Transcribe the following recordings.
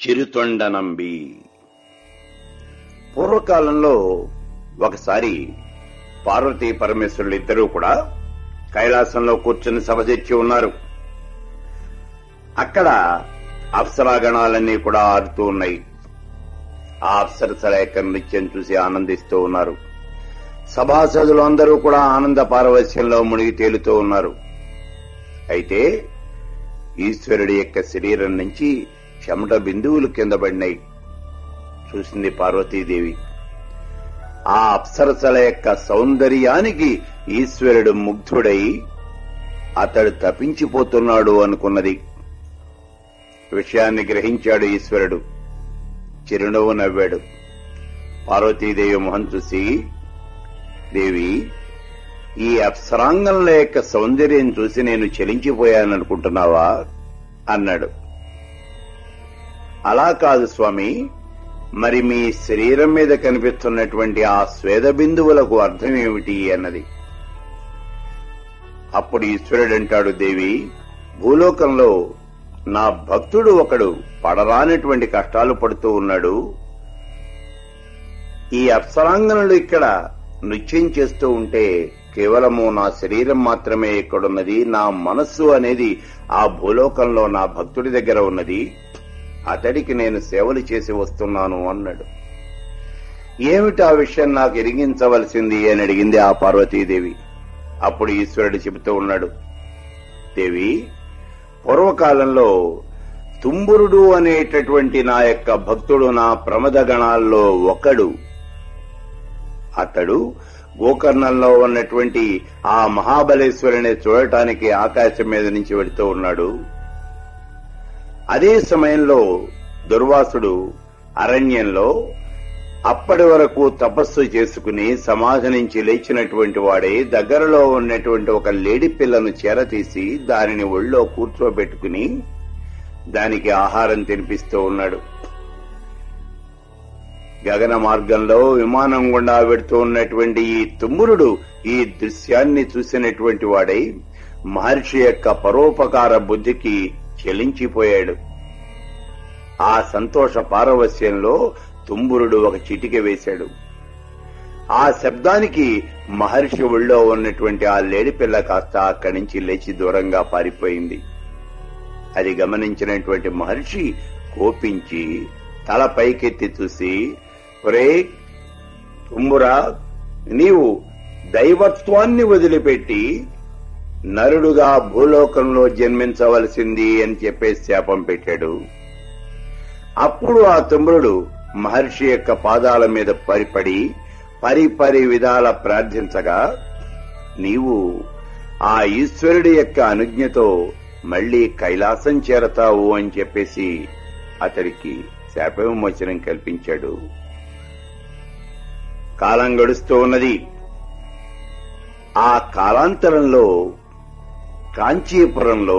చిరుతొండనంబి పూర్వకాలంలో ఒకసారి పార్వతీ పరమేశ్వరులు ఇద్దరూ కూడా కైలాసంలో కూర్చుని సభ తెచ్చి ఉన్నారు అక్కడ అప్సరాగణాలన్నీ కూడా ఆడుతూ ఉన్నాయి ఆ అప్సరసల యొక్క నృత్యం చూసి ఆనందిస్తూ ఉన్నారు సభాసదులు అందరూ కూడా ఆనంద పారవస్యంలో మునిగి తేలుతూ ఉన్నారు అయితే ఈశ్వరుడి యొక్క శరీరం నుంచి చెమట బిందువులు కింద పడినాయి చూసింది పార్వతీదేవి ఆ అప్సరసల యొక్క సౌందర్యానికి ఈశ్వరుడు ముగ్ధుడై అతడు తప్పించిపోతున్నాడు అనుకున్నది విషయాన్ని గ్రహించాడు ఈశ్వరుడు చిరునవ్వు నవ్వాడు పార్వతీదేవి మొహం చూసి దేవి ఈ అప్సరాంగంల యొక్క సౌందర్యం చూసి నేను చెలించిపోయాననుకుంటున్నావా అన్నాడు అలా కాదు స్వామి మరి మీ శరీరం మీద కనిపిస్తున్నటువంటి ఆ స్వేద బిందువులకు అర్థం ఏమిటి అన్నది అప్పుడు ఈశ్వరుడు అంటాడు దేవి భూలోకంలో నా భక్తుడు ఒకడు పడరానటువంటి కష్టాలు పడుతూ ఉన్నాడు ఈ అప్సరాంగనులు ఇక్కడ నృత్యం చేస్తూ ఉంటే కేవలము నా శరీరం మాత్రమే ఇక్కడున్నది నా మనస్సు అనేది ఆ భూలోకంలో నా భక్తుడి దగ్గర ఉన్నది అతడికి నేను సేవలు చేసి వస్తున్నాను అన్నాడు ఏమిటి ఆ విషయం నాకు ఎరిగించవలసింది అని అడిగింది ఆ పార్వతీదేవి అప్పుడు ఈశ్వరుడు చెబుతూ ఉన్నాడు దేవి పూర్వకాలంలో తుంబురుడు అనేటటువంటి నా యొక్క భక్తుడు నా ప్రమద గణాల్లో ఒకడు అతడు గోకర్ణంలో ఉన్నటువంటి ఆ మహాబలేశ్వరుని చూడటానికి ఆకాశం మీద నుంచి వెళుతూ ఉన్నాడు అదే సమయంలో దుర్వాసుడు అరణ్యంలో అప్పటి వరకు తపస్సు చేసుకుని సమాధి నుంచి లేచినటువంటి వాడే దగ్గరలో ఉన్నటువంటి ఒక లేడి పిల్లను చేరతీసి దానిని ఒళ్ళో కూర్చోబెట్టుకుని దానికి ఆహారం తినిపిస్తూ ఉన్నాడు గగన మార్గంలో విమానం గుండా వెడుతూ ఉన్నటువంటి ఈ తుమ్మురుడు ఈ దృశ్యాన్ని చూసినటువంటి వాడై మహర్షి యొక్క పరోపకార బుద్ధికి చెలించిపోయాడు ఆ సంతోష పారవస్యంలో తుంబురుడు ఒక చిటిక వేశాడు ఆ శబ్దానికి మహర్షి ఒళ్ళో ఉన్నటువంటి ఆ లేడిపిల్ల కాస్త అక్కడి నుంచి లేచి దూరంగా పారిపోయింది అది గమనించినటువంటి మహర్షి కోపించి తల పైకెత్తి చూసి ఒరే తుంబురా నీవు దైవత్వాన్ని వదిలిపెట్టి నరుడుగా భూలోకంలో జన్మించవలసింది అని చెప్పేసి శాపం పెట్టాడు అప్పుడు ఆ తుమ్రుడు మహర్షి యొక్క పాదాల మీద పరిపడి పరిపరి విధాల ప్రార్థించగా నీవు ఆ ఈశ్వరుడి యొక్క అనుజ్ఞతో మళ్లీ కైలాసం చేరతావు అని చెప్పేసి అతడికి శాప విమోచనం కల్పించాడు కాలం గడుస్తూ ఉన్నది ఆ కాలాంతరంలో కాంచీపురంలో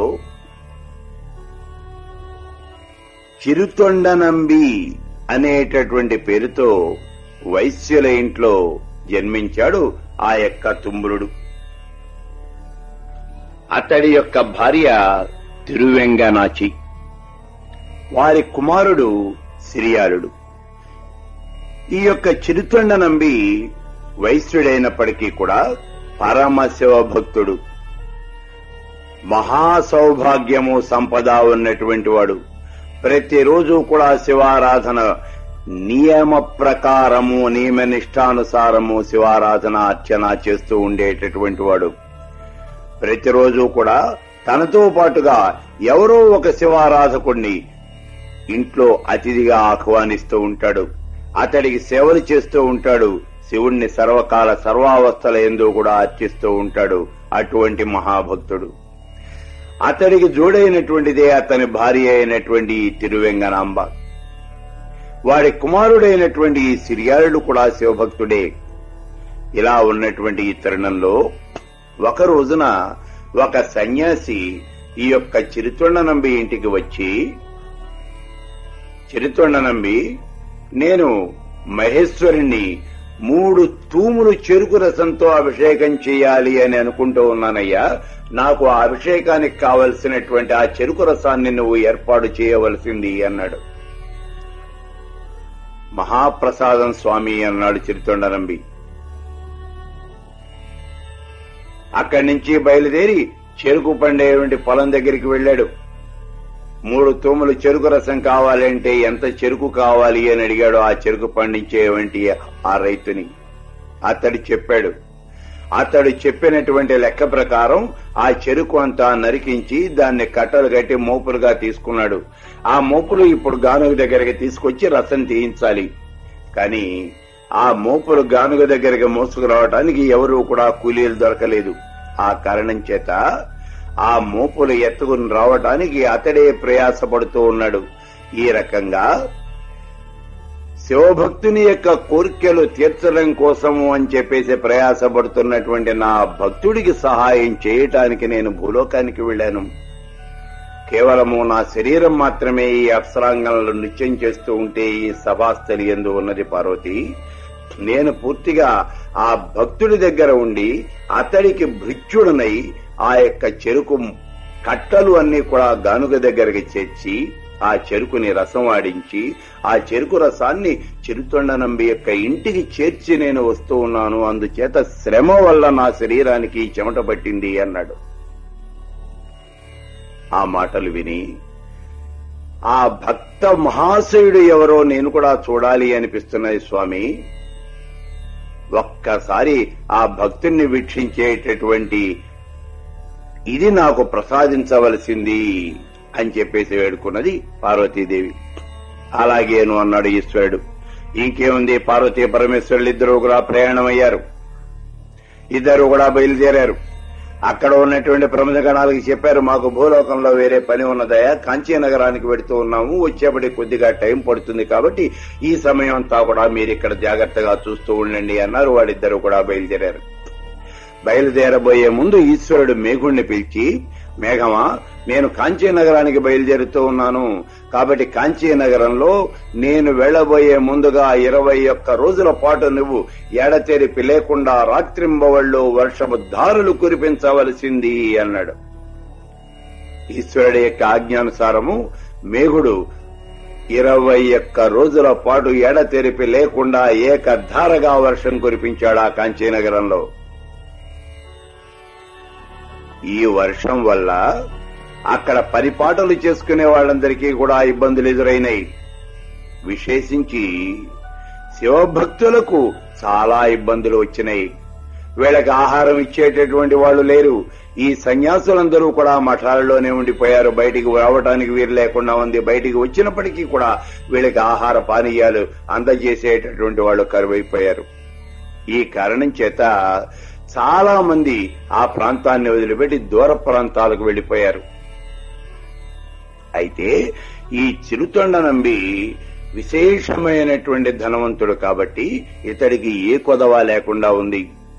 చిరుతొండనంబి అనేటటువంటి పేరుతో వైశ్యుల ఇంట్లో జన్మించాడు ఆ యొక్క తుమ్మురుడు అతడి యొక్క భార్య తిరువెంగనాచి వారి కుమారుడు సిరియాలుడు ఈ యొక్క చిరుతొండ నంబి వైశ్యుడైనప్పటికీ కూడా పరమశివ భక్తుడు మహాసౌభాగ్యము సంపద ఉన్నటువంటి వాడు ప్రతిరోజు కూడా శివారాధన నియమ ప్రకారము నియమ నిష్టానుసారము శివారాధన అర్చన చేస్తూ ఉండేటటువంటి వాడు ప్రతిరోజు కూడా తనతో పాటుగా ఎవరో ఒక శివారాధకుణ్ణి ఇంట్లో అతిథిగా ఆహ్వానిస్తూ ఉంటాడు అతడికి సేవలు చేస్తూ ఉంటాడు శివుణ్ణి సర్వకాల సర్వావస్థల ఎందు కూడా అర్చిస్తూ ఉంటాడు అటువంటి మహాభక్తుడు అతడికి జోడైనటువంటిదే అతని భార్య అయినటువంటి ఈ తిరువెంగనాంబ వాడి కుమారుడైనటువంటి ఈ సిరియాలుడు కూడా శివభక్తుడే ఇలా ఉన్నటువంటి ఈ తరుణంలో ఒక రోజున ఒక సన్యాసి ఈ యొక్క చిరుతొండ నంబి ఇంటికి వచ్చి చిరుతొండ నంబి నేను మహేశ్వరుణ్ణి మూడు తూములు చెరుకు రసంతో అభిషేకం చేయాలి అని అనుకుంటూ ఉన్నానయ్యా నాకు ఆ అభిషేకానికి కావలసినటువంటి ఆ చెరుకు రసాన్ని నువ్వు ఏర్పాటు చేయవలసింది అన్నాడు మహాప్రసాదం స్వామి అన్నాడు చిరుతొండనంబి అక్కడి నుంచి బయలుదేరి చెరుకు పండేటువంటి పొలం దగ్గరికి వెళ్ళాడు మూడు తూములు చెరుకు రసం కావాలంటే ఎంత చెరుకు కావాలి అని అడిగాడు ఆ చెరుకు పండించేటువంటి ఆ రైతుని అతడు చెప్పాడు అతడు చెప్పినటువంటి లెక్క ప్రకారం ఆ చెరుకు అంతా నరికించి దాన్ని కట్టలు కట్టి మోపులుగా తీసుకున్నాడు ఆ మోపులు ఇప్పుడు గానుగ దగ్గరికి తీసుకొచ్చి రసం తీయించాలి కానీ ఆ మోపులు గానుగ దగ్గరికి మోసుకురావడానికి ఎవరూ కూడా కూలీలు దొరకలేదు ఆ కారణం చేత ఆ మోపులు ఎత్తుకుని రావటానికి అతడే ప్రయాసపడుతూ ఉన్నాడు ఈ రకంగా శివభక్తుని యొక్క కోరికలు తీర్చడం కోసము అని చెప్పేసి ప్రయాసపడుతున్నటువంటి నా భక్తుడికి సహాయం చేయటానికి నేను భూలోకానికి వెళ్ళాను కేవలము నా శరీరం మాత్రమే ఈ అప్సరాంగంలో నృత్యం చేస్తూ ఉంటే ఈ సభాస్థలి ఎందు ఉన్నది పార్వతి నేను పూర్తిగా ఆ భక్తుడి దగ్గర ఉండి అతడికి భృత్యుడనై ఆ యొక్క చెరుకు కట్టలు అన్ని కూడా గానుగ దగ్గరికి చేర్చి ఆ చెరుకుని రసం ఆడించి ఆ చెరుకు రసాన్ని చిరుతొండనంబి యొక్క ఇంటికి చేర్చి నేను వస్తూ ఉన్నాను అందుచేత శ్రమ వల్ల నా శరీరానికి చెమట పట్టింది అన్నాడు ఆ మాటలు విని ఆ భక్త మహాశయుడు ఎవరో నేను కూడా చూడాలి అనిపిస్తున్నది స్వామి ఒక్కసారి ఆ భక్తుణ్ణి వీక్షించేటటువంటి ఇది నాకు ప్రసాదించవలసింది అని చెప్పేసి వేడుకున్నది పార్వతీదేవి అలాగేను అన్నాడు ఈశ్వరుడు ఇంకేముంది పార్వతీ పరమేశ్వరులు ఇద్దరు కూడా ప్రయాణమయ్యారు ఇద్దరు కూడా బయలుదేరారు అక్కడ ఉన్నటువంటి ప్రముఖ గణాలకి చెప్పారు మాకు భూలోకంలో వేరే పని ఉన్నదయా కాంచీ నగరానికి వెడుతూ ఉన్నాము వచ్చేప్పటి కొద్దిగా టైం పడుతుంది కాబట్టి ఈ సమయం అంతా కూడా మీరు ఇక్కడ జాగ్రత్తగా చూస్తూ ఉండండి అన్నారు వాడిద్దరు కూడా బయలుదేరారు బయలుదేరబోయే ముందు ఈశ్వరుడు మేఘుణ్ణి పిలిచి మేఘమా నేను కాంచీ నగరానికి బయలుదేరుతూ ఉన్నాను కాబట్టి కాంచీ నగరంలో నేను వెళ్లబోయే ముందుగా ఇరవై ఒక్క రోజుల పాటు నువ్వు ఎడతెరిపి లేకుండా రాత్రింబవళ్ళు వర్షపు దారులు కురిపించవలసింది అన్నాడు ఈశ్వరుడి యొక్క ఆజ్ఞానుసారము మేఘుడు ఇరవై ఒక్క రోజుల పాటు ఎడతెరిపి లేకుండా ఏకధారగా వర్షం కురిపించాడు ఆ కాంచీ నగరంలో ఈ వర్షం వల్ల అక్కడ పరిపాటలు చేసుకునే వాళ్ళందరికీ కూడా ఇబ్బందులు ఎదురైనాయి విశేషించి శివభక్తులకు చాలా ఇబ్బందులు వచ్చినాయి వీళ్ళకి ఆహారం ఇచ్చేటటువంటి వాళ్ళు లేరు ఈ సన్యాసులందరూ కూడా మఠాలలోనే ఉండిపోయారు బయటికి రావడానికి వీలు లేకుండా ఉంది బయటికి వచ్చినప్పటికీ కూడా వీళ్ళకి ఆహార పానీయాలు అందజేసేటటువంటి వాళ్ళు కరువైపోయారు ఈ కారణం చేత చాలా మంది ఆ ప్రాంతాన్ని వదిలిపెట్టి దూర ప్రాంతాలకు వెళ్లిపోయారు అయితే ఈ చిరుతొండ నంబి విశేషమైనటువంటి ధనవంతుడు కాబట్టి ఇతడికి ఏ కొదవ లేకుండా ఉంది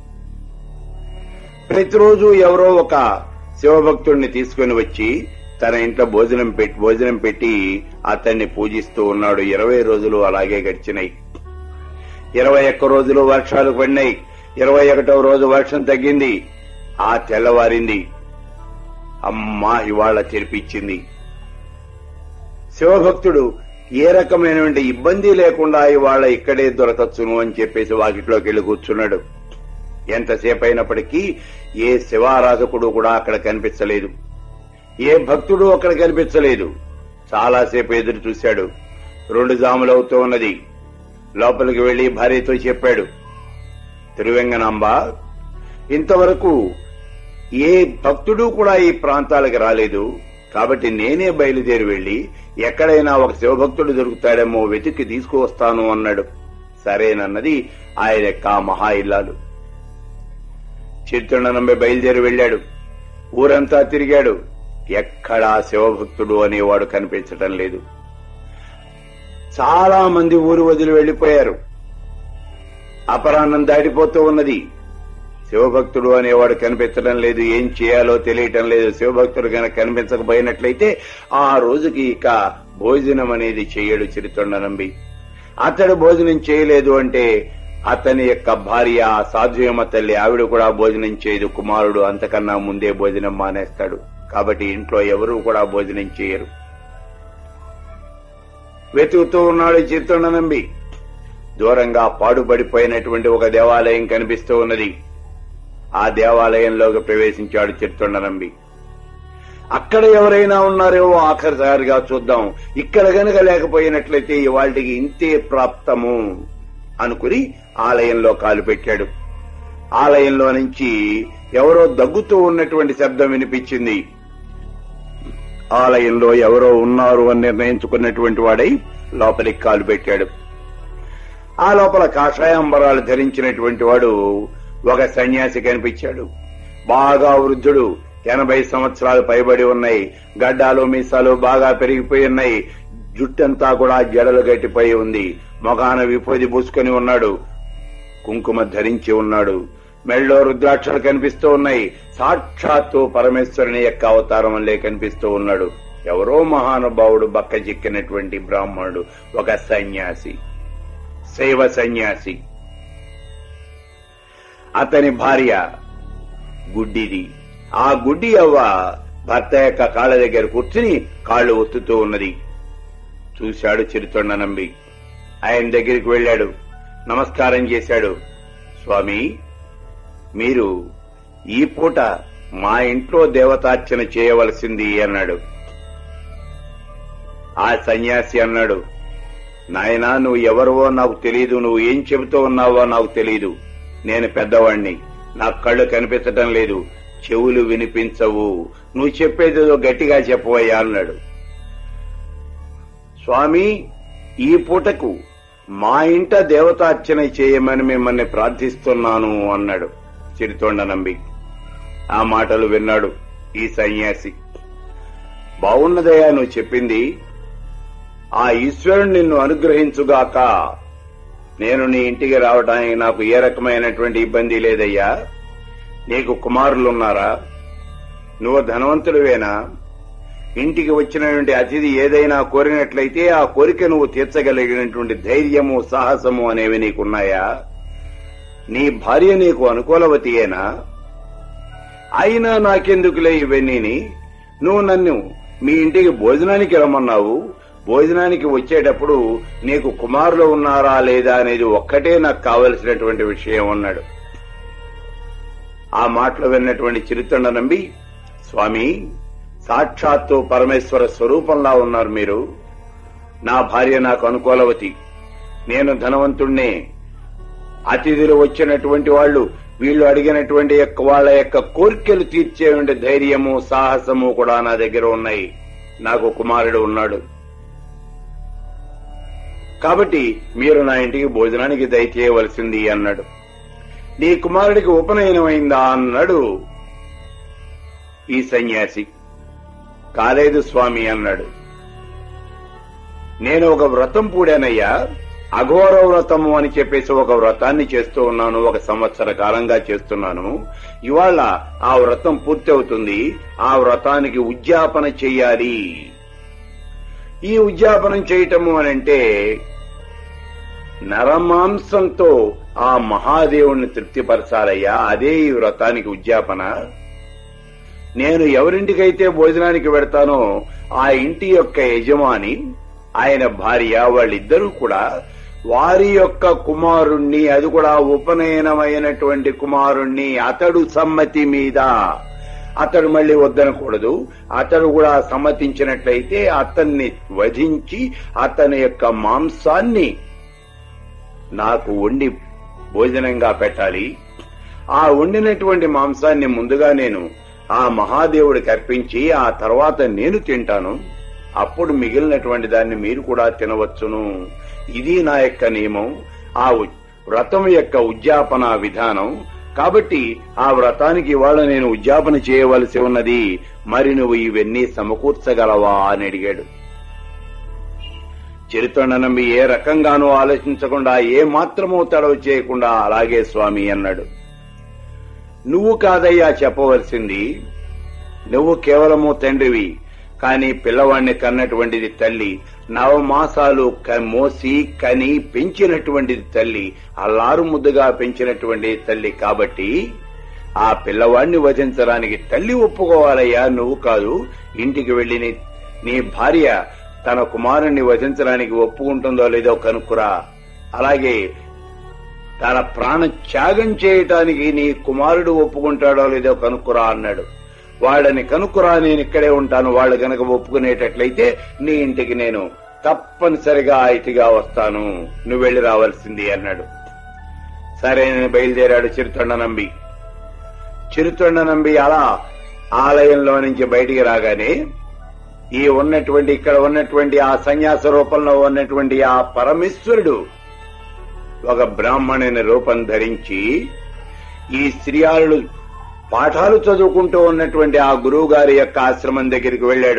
ప్రతిరోజు ఎవరో ఒక శివభక్తుడిని తీసుకుని వచ్చి తన ఇంట్లో భోజనం పెట్టి భోజనం పెట్టి అతన్ని పూజిస్తూ ఉన్నాడు ఇరవై రోజులు అలాగే గడిచినాయి ఇరవై ఒక్క రోజులు వర్షాలు పడినాయి ఇరవై ఒకటవ రోజు వర్షం తగ్గింది ఆ తెల్లవారింది అమ్మా ఇవాళ తెరిపించింది శివభక్తుడు ఏ రకమైనటువంటి ఇబ్బంది లేకుండా ఇవాళ ఇక్కడే దొరకచ్చును అని చెప్పేసి వాకిట్లోకి వెళ్లి కూర్చున్నాడు ఎంతసేపు అయినప్పటికీ ఏ శివారాధకుడు కూడా అక్కడ కనిపించలేదు ఏ భక్తుడు అక్కడ కనిపించలేదు చాలాసేపు ఎదురు చూశాడు రెండు జాములు అవుతూ ఉన్నది లోపలికి వెళ్లి భార్యతో చెప్పాడు తిరువెంగనాంబ ఇంతవరకు ఏ భక్తుడు కూడా ఈ ప్రాంతాలకు రాలేదు కాబట్టి నేనే బయలుదేరి వెళ్లి ఎక్కడైనా ఒక శివభక్తుడు దొరుకుతాడేమో వెతికి తీసుకువస్తాను అన్నాడు సరేనన్నది ఆయన యొక్క మహా ఇల్లాలు చిత్తుండనంబై బయలుదేరి వెళ్లాడు ఊరంతా తిరిగాడు ఎక్కడా శివభక్తుడు అనేవాడు కనిపించటం లేదు చాలా మంది ఊరు వదిలి వెళ్లిపోయారు అపరాహ్నం దాటిపోతూ ఉన్నది శివభక్తుడు అనేవాడు కనిపించడం లేదు ఏం చేయాలో తెలియటం లేదు శివభక్తుడు కనుక కనిపించకపోయినట్లయితే ఆ రోజుకి ఇక భోజనం అనేది చేయడు చిరుతొండనంబి అతడు భోజనం చేయలేదు అంటే అతని యొక్క భార్య సాధ్యమ తల్లి ఆవిడ కూడా భోజనం చేయదు కుమారుడు అంతకన్నా ముందే భోజనం మానేస్తాడు కాబట్టి ఇంట్లో ఎవరూ కూడా భోజనం చేయరు వెతుకుతూ ఉన్నాడు చిత్తుండనంబి దూరంగా పాడుబడిపోయినటువంటి ఒక దేవాలయం కనిపిస్తూ ఉన్నది ఆ దేవాలయంలోకి ప్రవేశించాడు చిరుతొండనంబి అక్కడ ఎవరైనా ఉన్నారేమో ఆఖరిసారిగా చూద్దాం ఇక్కడ గనక లేకపోయినట్లయితే ఇవాళకి ఇంతే ప్రాప్తము అనుకుని ఆలయంలో కాలు పెట్టాడు ఆలయంలో నుంచి ఎవరో దగ్గుతూ ఉన్నటువంటి శబ్దం వినిపించింది ఆలయంలో ఎవరో ఉన్నారు అని నిర్ణయించుకున్నటువంటి వాడై లోపలికి కాలు పెట్టాడు ఆ లోపల కాషాయాంబరాలు ధరించినటువంటి వాడు ఒక సన్యాసి కనిపించాడు బాగా వృద్ధుడు ఎనభై సంవత్సరాలు పైబడి ఉన్నాయి గడ్డాలు మీసాలు బాగా పెరిగిపోయి ఉన్నాయి జుట్టంతా కూడా జడలు గట్టిపోయి ఉంది మొగాన విభూది పూసుకొని ఉన్నాడు కుంకుమ ధరించి ఉన్నాడు మెళ్ళో రుద్రాక్షలు కనిపిస్తూ ఉన్నాయి సాక్షాత్తు పరమేశ్వరుని యొక్క అవతారం వల్లే కనిపిస్తూ ఉన్నాడు ఎవరో మహానుభావుడు బక్క చిక్కినటువంటి బ్రాహ్మణుడు ఒక సన్యాసి శైవ సన్యాసి అతని భార్య గుడ్డిది ఆ గుడ్డి అవ్వ భర్త యొక్క కాళ్ళ దగ్గర కూర్చుని కాళ్ళు ఒత్తుతూ ఉన్నది చూశాడు చిరుతొండ నంబి ఆయన దగ్గరికి వెళ్ళాడు నమస్కారం చేశాడు స్వామి మీరు ఈ పూట మా ఇంట్లో దేవతార్చన చేయవలసింది అన్నాడు ఆ సన్యాసి అన్నాడు నాయనా నువ్వు ఎవరివో నాకు తెలియదు నువ్వు ఏం చెబుతూ ఉన్నావో నాకు తెలియదు నేను పెద్దవాణ్ణి నాకు కళ్ళు కనిపించటం లేదు చెవులు వినిపించవు నువ్వు చెప్పేదేదో గట్టిగా చెప్పవయ్యా అన్నాడు స్వామి ఈ పూటకు మా ఇంట దేవతార్చన చేయమని మిమ్మల్ని ప్రార్థిస్తున్నాను అన్నాడు చిరుతొండ నంబి ఆ మాటలు విన్నాడు ఈ సన్యాసి బాగున్నదయ్యా నువ్వు చెప్పింది ఆ ఈశ్వరుడు నిన్ను అనుగ్రహించుగాక నేను నీ ఇంటికి రావడానికి నాకు ఏ రకమైనటువంటి ఇబ్బంది లేదయ్యా నీకు కుమారులున్నారా నువ్వు ధనవంతుడివేనా ఇంటికి వచ్చినటువంటి అతిథి ఏదైనా కోరినట్లయితే ఆ కోరిక నువ్వు తీర్చగలిగినటువంటి ధైర్యము సాహసము అనేవి నీకున్నాయా నీ భార్య నీకు అనుకూలవతియేనా అయినా నాకెందుకులే ఇవన్నీని నువ్వు నన్ను మీ ఇంటికి భోజనానికి రమ్మన్నావు భోజనానికి వచ్చేటప్పుడు నీకు కుమారులు ఉన్నారా లేదా అనేది ఒక్కటే నాకు కావలసినటువంటి విషయం అన్నాడు ఆ మాటలు విన్నటువంటి చిరుతండ నంబి స్వామి సాక్షాత్తు పరమేశ్వర స్వరూపంలా ఉన్నారు మీరు నా భార్య నాకు అనుకూలవతి నేను ధనవంతుణ్ణే అతిథులు వచ్చినటువంటి వాళ్ళు వీళ్ళు అడిగినటువంటి యొక్క వాళ్ళ యొక్క కోరికలు తీర్చేటువంటి ధైర్యము సాహసము కూడా నా దగ్గర ఉన్నాయి నాకు కుమారుడు ఉన్నాడు కాబట్టి మీరు నా ఇంటికి భోజనానికి దయచేయవలసింది అన్నాడు నీ కుమారుడికి ఉపనయనమైందా అన్నాడు ఈ సన్యాసి కాలేదు స్వామి అన్నాడు నేను ఒక వ్రతం పూడానయ్యా అఘోర వ్రతము అని చెప్పేసి ఒక వ్రతాన్ని చేస్తూ ఉన్నాను ఒక సంవత్సర కాలంగా చేస్తున్నాను ఇవాళ ఆ వ్రతం పూర్తి అవుతుంది ఆ వ్రతానికి ఉద్యాపన చెయ్యాలి ఈ ఉద్యాపనం చేయటము అనంటే నరమాంసంతో ఆ మహాదేవుణ్ణి తృప్తిపరచాలయ్యా అదే ఈ వ్రతానికి ఉద్యాపన నేను ఎవరింటికైతే భోజనానికి వెడతానో ఆ ఇంటి యొక్క యజమాని ఆయన భార్య వాళ్ళిద్దరూ కూడా వారి యొక్క కుమారుణ్ణి అది కూడా ఉపనయనమైనటువంటి కుమారుణ్ణి అతడు సమ్మతి మీద అతడు మళ్ళీ వద్దనకూడదు అతడు కూడా సమ్మతించినట్లయితే అతన్ని వధించి అతని యొక్క మాంసాన్ని నాకు వండి భోజనంగా పెట్టాలి ఆ వండినటువంటి మాంసాన్ని ముందుగా నేను ఆ మహాదేవుడికి అర్పించి ఆ తర్వాత నేను తింటాను అప్పుడు మిగిలినటువంటి దాన్ని మీరు కూడా తినవచ్చును ఇది నా యొక్క నియమం ఆ ఉ- వ్రతం యొక్క ఉద్యాపన విధానం కాబట్టి ఆ వ్రతానికి ఇవాళ నేను ఉద్యాపన చేయవలసి ఉన్నది మరి నువ్వు ఇవన్నీ సమకూర్చగలవా అని అడిగాడు చరిత్ర నమ్మి ఏ రకంగానూ ఆలోచించకుండా ఏ మాత్రమూ తడవు చేయకుండా అలాగే స్వామి అన్నాడు నువ్వు కాదయ్యా చెప్పవలసింది నువ్వు కేవలము తండ్రివి కాని పిల్లవాణ్ణి కన్నటువంటిది తల్లి నవమాసాలు క- మోసి కని పెంచినటువంటిది తల్లి అల్లారు ముద్దుగా పెంచినటువంటి తల్లి కాబట్టి ఆ పిల్లవాడిని వధించడానికి తల్లి ఒప్పుకోవాలయ్యా నువ్వు కాదు ఇంటికి వెళ్లి నీ నీ భార్య తన కుమారుణ్ణి వధించడానికి ఒప్పుకుంటుందో లేదో కనుక్కురా అలాగే తన ప్రాణ త్యాగం చేయటానికి నీ కుమారుడు ఒప్పుకుంటాడో లేదో కనుక్కురా అన్నాడు వాళ్ళని కనుక్కురా నేను ఇక్కడే ఉంటాను వాళ్ళు గనక ఒప్పుకునేటట్లయితే నీ ఇంటికి నేను తప్పనిసరిగా ఇటుగా వస్తాను నువ్వు వెళ్లి రావాల్సింది అన్నాడు సరే నేను బయలుదేరాడు చిరుతొండ నంబి చిరుతొండ నంబి అలా ఆలయంలో నుంచి బయటికి రాగానే ఈ ఉన్నటువంటి ఇక్కడ ఉన్నటువంటి ఆ సన్యాస రూపంలో ఉన్నటువంటి ఆ పరమేశ్వరుడు ఒక బ్రాహ్మణుని రూపం ధరించి ఈ స్త్రీయారులు పాఠాలు చదువుకుంటూ ఉన్నటువంటి ఆ గురువు గారి యొక్క ఆశ్రమం దగ్గరికి వెళ్ళాడు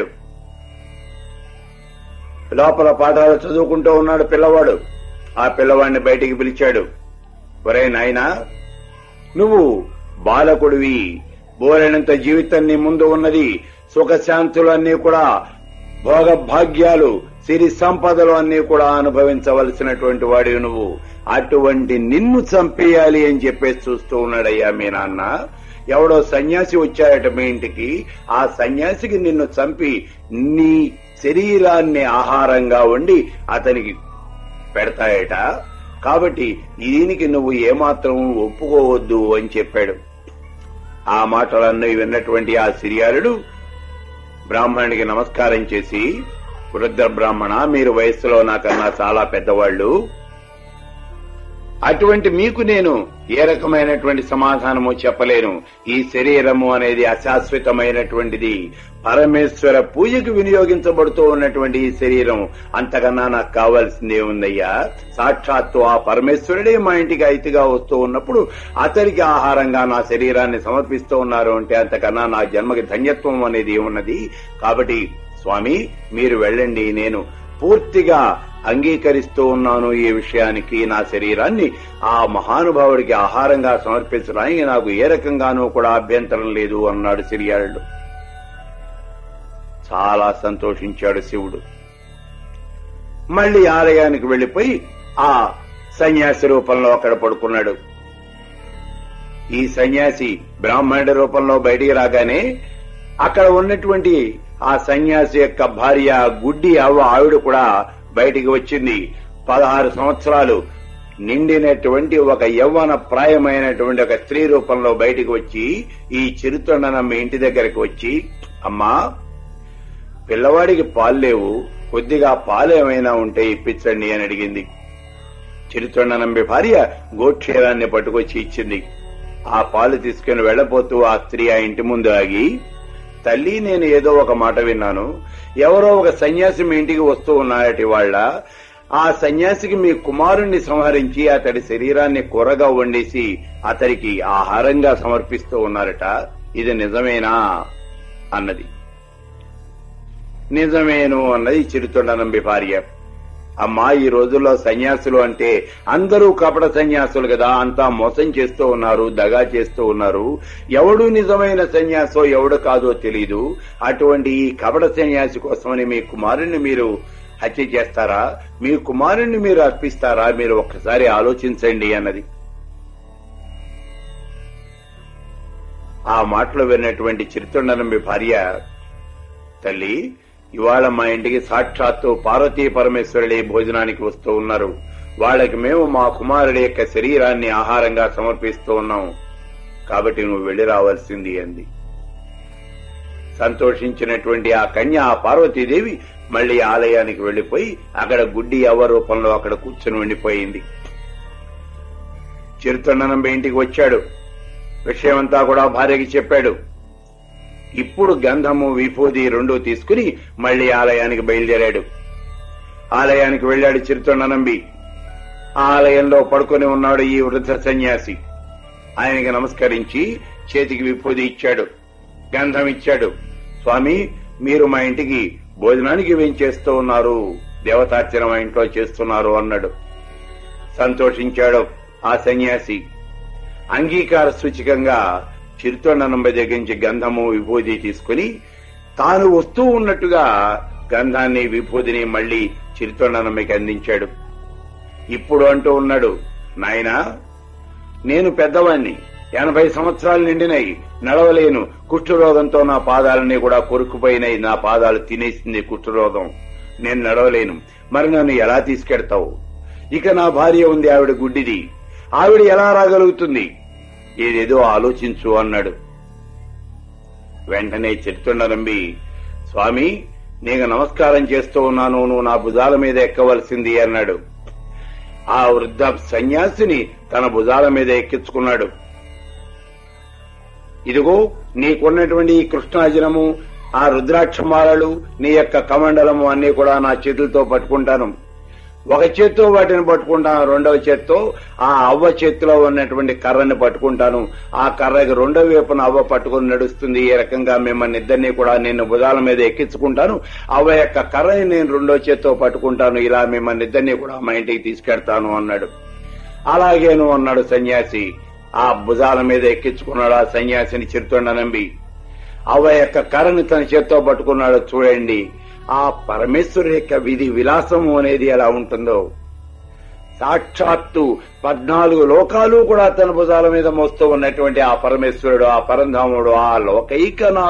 లోపల పాఠాలు చదువుకుంటూ ఉన్నాడు పిల్లవాడు ఆ పిల్లవాడిని బయటికి పిలిచాడు ఒరే నాయనా నువ్వు బాలకుడివి బోలెనంత జీవితం నీ ముందు ఉన్నది సుఖశాంతులు అన్నీ కూడా భోగ భాగ్యాలు సిరి సంపదలు అన్నీ కూడా అనుభవించవలసినటువంటి వాడివి నువ్వు అటువంటి నిన్ను చంపేయాలి అని చెప్పేసి చూస్తూ ఉన్నాడయ్యా మీ నాన్న ఎవడో సన్యాసి వచ్చాడట మీ ఇంటికి ఆ సన్యాసికి నిన్ను చంపి నీ శరీరాన్ని ఆహారంగా వండి అతనికి పెడతాయట కాబట్టి దీనికి నువ్వు ఏమాత్రం ఒప్పుకోవద్దు అని చెప్పాడు ఆ మాటలన్నీ విన్నటువంటి ఆ సిరియాలుడు బ్రాహ్మణుడికి నమస్కారం చేసి వృద్ధ బ్రాహ్మణ మీరు వయస్సులో నాకన్నా చాలా పెద్దవాళ్లు అటువంటి మీకు నేను ఏ రకమైనటువంటి సమాధానము చెప్పలేను ఈ శరీరము అనేది అశాశ్వతమైనటువంటిది పరమేశ్వర పూజకు వినియోగించబడుతూ ఉన్నటువంటి ఈ శరీరం అంతకన్నా నాకు కావాల్సిందే ఉందయ్యా సాక్షాత్తు ఆ పరమేశ్వరుడే మా ఇంటికి అతిథిగా వస్తూ ఉన్నప్పుడు అతనికి ఆహారంగా నా శరీరాన్ని సమర్పిస్తూ ఉన్నారు అంటే అంతకన్నా నా జన్మకి ధన్యత్వం అనేది ఉన్నది కాబట్టి స్వామి మీరు వెళ్ళండి నేను పూర్తిగా అంగీకరిస్తూ ఉన్నాను ఈ విషయానికి నా శరీరాన్ని ఆ మహానుభావుడికి ఆహారంగా సమర్పించడానికి నాకు ఏ రకంగానూ కూడా అభ్యంతరం లేదు అన్నాడు సిరియాళ్ళు చాలా సంతోషించాడు శివుడు మళ్లీ ఆలయానికి వెళ్లిపోయి ఆ సన్యాసి రూపంలో అక్కడ పడుకున్నాడు ఈ సన్యాసి బ్రాహ్మణుడి రూపంలో బయటికి రాగానే అక్కడ ఉన్నటువంటి ఆ సన్యాసి యొక్క భార్య గుడ్డి అవ్వ ఆవిడ కూడా బయటికి వచ్చింది పదహారు సంవత్సరాలు నిండినటువంటి ఒక యవ్వన ప్రాయమైనటువంటి ఒక స్త్రీ రూపంలో బయటికి వచ్చి ఈ చిరుతొండనమ్మ ఇంటి దగ్గరికి వచ్చి అమ్మా పిల్లవాడికి పాలు లేవు కొద్దిగా పాలు ఏమైనా ఉంటే ఇప్పించండి అని అడిగింది చిరుతొండనంబి భార్య గోక్షీరాన్ని పట్టుకొచ్చి ఇచ్చింది ఆ పాలు తీసుకుని వెళ్లపోతూ ఆ స్త్రీ ఆ ఇంటి ముందు ఆగి తల్లి నేను ఏదో ఒక మాట విన్నాను ఎవరో ఒక సన్యాసి మీ ఇంటికి వస్తూ ఉన్నారటి వాళ్ళ ఆ సన్యాసికి మీ కుమారుణ్ణి సంహరించి అతడి శరీరాన్ని కూరగా వండేసి అతడికి ఆహారంగా సమర్పిస్తూ ఉన్నారట ఇది నిజమేనా అన్నది నిజమేను అన్నది చిరుతొండనంబి భార్య అమ్మా ఈ రోజుల్లో సన్యాసులు అంటే అందరూ కపట సన్యాసులు కదా అంతా మోసం చేస్తూ ఉన్నారు దగా చేస్తూ ఉన్నారు ఎవడు నిజమైన సన్యాసో ఎవడు కాదో తెలీదు అటువంటి ఈ కపట సన్యాసి కోసమని మీ కుమారుణ్ణి మీరు హత్య చేస్తారా మీ కుమారుణ్ణి మీరు అర్పిస్తారా మీరు ఒక్కసారి ఆలోచించండి అన్నది ఆ మాటలు విన్నటువంటి చిరుతొండనంబి భార్య తల్లి ఇవాళ మా ఇంటికి సాక్షాత్తు పార్వతీ పరమేశ్వరుడే భోజనానికి వస్తూ ఉన్నారు వాళ్ళకి మేము మా కుమారుడి యొక్క శరీరాన్ని ఆహారంగా సమర్పిస్తూ ఉన్నాం కాబట్టి నువ్వు వెళ్లి రావాల్సింది అంది సంతోషించినటువంటి ఆ కన్య ఆ పార్వతీదేవి మళ్లీ ఆలయానికి వెళ్లిపోయి అక్కడ గుడ్డి అవ్వ రూపంలో అక్కడ కూర్చుని ఉండిపోయింది చిరుతొండనంబ ఇంటికి వచ్చాడు విషయమంతా కూడా భార్యకి చెప్పాడు ఇప్పుడు గంధము విభూది రెండు తీసుకుని మళ్లీ ఆలయానికి బయలుదేరాడు ఆలయానికి వెళ్లాడు చిరుతొండనంబి ఆలయంలో పడుకొని ఉన్నాడు ఈ వృద్ధ సన్యాసి ఆయనకి నమస్కరించి చేతికి విభూది ఇచ్చాడు గంధం ఇచ్చాడు స్వామి మీరు మా ఇంటికి భోజనానికి ఏం చేస్తూ ఉన్నారు దేవతార్చన మా ఇంట్లో చేస్తున్నారు అన్నాడు సంతోషించాడు ఆ సన్యాసి అంగీకార సూచికంగా చిరుతొండనంబ దగ్గర నుంచి గంధము విభూది తీసుకుని తాను వస్తూ ఉన్నట్టుగా గంధాన్ని విభూదిని మళ్లీ చిరుతొండనంబకి అందించాడు ఇప్పుడు అంటూ ఉన్నాడు నాయనా నేను పెద్దవాణ్ణి ఎనభై సంవత్సరాలు నిండినాయి నడవలేను కుష్ఠరోగంతో నా పాదాలన్నీ కూడా కొరుకుపోయినాయి నా పాదాలు తినేసింది కుష్ఠరోగం నేను నడవలేను మరి నన్ను ఎలా తీసుకెడతావు ఇక నా భార్య ఉంది ఆవిడ గుడ్డిది ఆవిడ ఎలా రాగలుగుతుంది ఏదేదో ఆలోచించు అన్నాడు వెంటనే చెప్తుండనంబి స్వామి నీకు నమస్కారం చేస్తూ ఉన్నాను నువ్వు నా భుజాల మీద ఎక్కవలసింది అన్నాడు ఆ వృద్ధ సన్యాసిని తన భుజాల మీద ఎక్కించుకున్నాడు ఇదిగో నీకున్నటువంటి ఈ కృష్ణాజనము ఆ రుద్రాక్షమాలలు నీ యొక్క కమండలము అన్ని కూడా నా చేతులతో పట్టుకుంటాను ఒక చేత్తో వాటిని పట్టుకుంటాను రెండవ చేత్తో ఆ అవ్వ చేతిలో ఉన్నటువంటి కర్రని పట్టుకుంటాను ఆ కర్రకి రెండవ వైపున అవ్వ పట్టుకుని నడుస్తుంది ఈ రకంగా మిమ్మల్ని ఇద్దరిని కూడా నేను భుజాల మీద ఎక్కించుకుంటాను అవ్వ యొక్క కర్రని నేను రెండో చేత్తో పట్టుకుంటాను ఇలా మిమ్మల్ని ఇద్దరిని కూడా మా ఇంటికి తీసుకెళ్తాను అన్నాడు అలాగేను అన్నాడు సన్యాసి ఆ భుజాల మీద ఎక్కించుకున్నాడు ఆ సన్యాసిని చిరుతొండ నంబి అవ్వ యొక్క కర్రని తన చేత్తో పట్టుకున్నాడు చూడండి ఆ పరమేశ్వరు యొక్క విధి విలాసము అనేది ఎలా ఉంటుందో సాక్షాత్తు పద్నాలుగు లోకాలు కూడా తన భుజాల మీద మోస్తూ ఉన్నటువంటి ఆ పరమేశ్వరుడు ఆ పరంధాముడు ఆ లోకైక